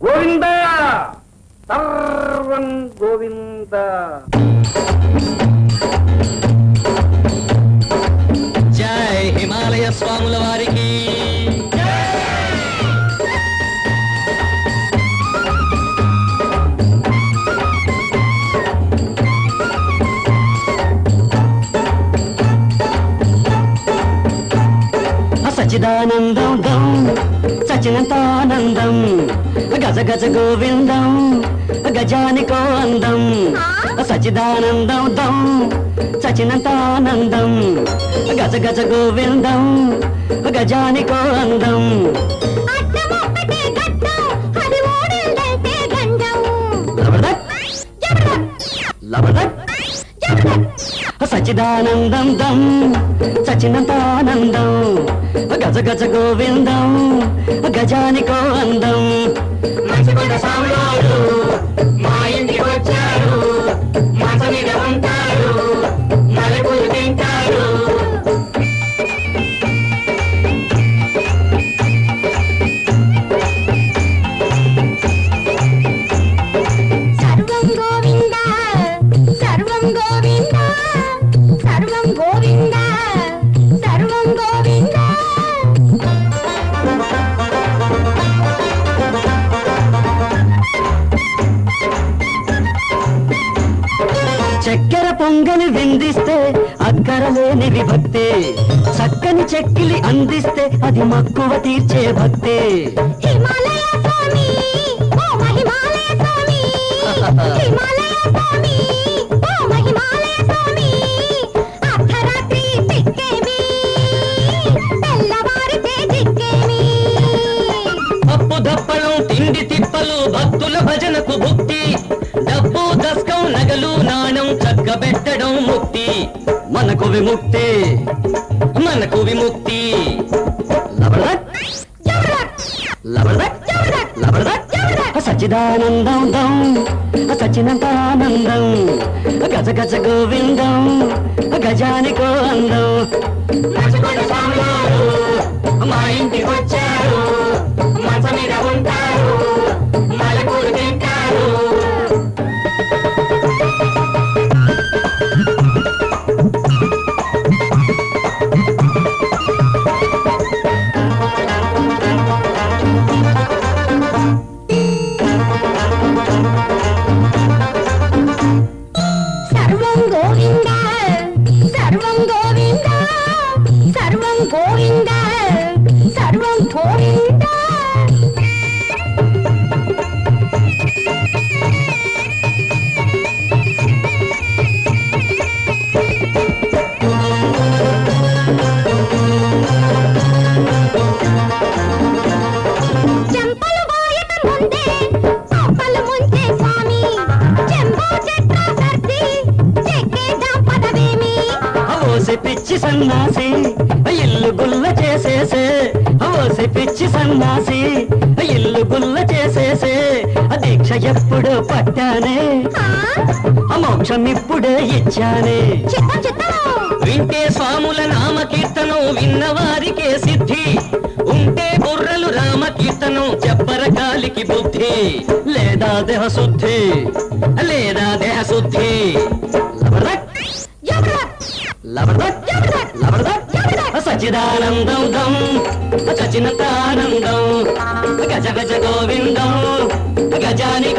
గోవింద సర్వం గోవింద జై హిమాలయ స్వాముల వారికి సచిదానందం దం సచినంతానందం గజ గజ గోవిందం గజానికో అందం సచిదానందం దం సచినంతానందం గజ గజ గోవిందం గజానికో అందం అడ్డమొక్కటే గడ్డం, అది ఊడిందంటే గండం. లబడదక్ జబర్దస్త్, లబడదక్ జబర్దస్త్. సచిదానందం దం సచినంతానందం గజ గజ గోవిందం గజానికో అందం మంచికొండ సాములారు మా ఇంటికి వచ్చారు మంచ మీద ఉంటారు మలపులు తింటారు సర్వం గోవింద సర్వం గోవింద సర్వం గోవింద సర్వం గోవింద చక్కెర పొంగలి విందిస్తే అక్కరలేని విభక్తి చక్కని చెక్కిలి అందిస్తే అది మక్కువ తీర్చే భక్తి హిమాలయ స్వామి ఓ మహిమాలయ స్వామి హిమాలయ స్వామి ఓ మహిమాలయ స్వామి అర్ధరాత్రి తిక్కేమి తెల్లవారితే దిక్కేమి పప్పు దప్పలు తిండి తిప్పలు భక్తుల భజనకు భుక్తి డబ్బు దస్కం నగలు నాణం చక్కబెట్టడం ముక్తి మనకు విముక్తి మనకు విముక్తి లబడదక్ జబర్దస్త్ లబడదక్ జబర్దస్త్ లబడదక్ జబర్దస్త్ సచిదానందం దం సచినంతానందం గజ గజ గోవిందం గజానికో అందం మంచుకొండ స్వాములారు మా ఇంటికి వచ్చారు మంచ మీద ఉంటారు మలకూరు తింటారు సర్వం గోవింద సర్వం గోవింద సర్వం గోవింద సర్వం గోవింద చెంపలు బాయక ముందే పాపలు ముంచే స్వామి చెంబో చెట్ల సర్ది చెక్కేదా పదవేమి అవోసి పిచ్చి సన్నాసి ఇల్లు గుల్ల చేసేసే అవోసి పిచ్చి సన్నాసి ఇల్లు గుల్ల చేసేసే ఆ దీక్ష ఎప్పుడు పట్టానే ఆ? ఆ మోక్షం ఇప్పుడే ఇచ్చానే చిత్తం చిత్తం వింటే స్వాముల నామ కీర్తనం విన్నవారికే సిద్ధి ఉంటే బుర్రలు రామ కీర్తనం చెప్పర కాలికి బుద్ధి లేదా దేహ శుద్ధి లేదా దేహ శుద్ధి లబడదక్ జబర్దస్త్ లబడదక్ జబర్దస్త్ లబడదక్ జబర్దస్త్ సచిదానందం దం సచినంతానందం గజ గజ గోవిందం గజాని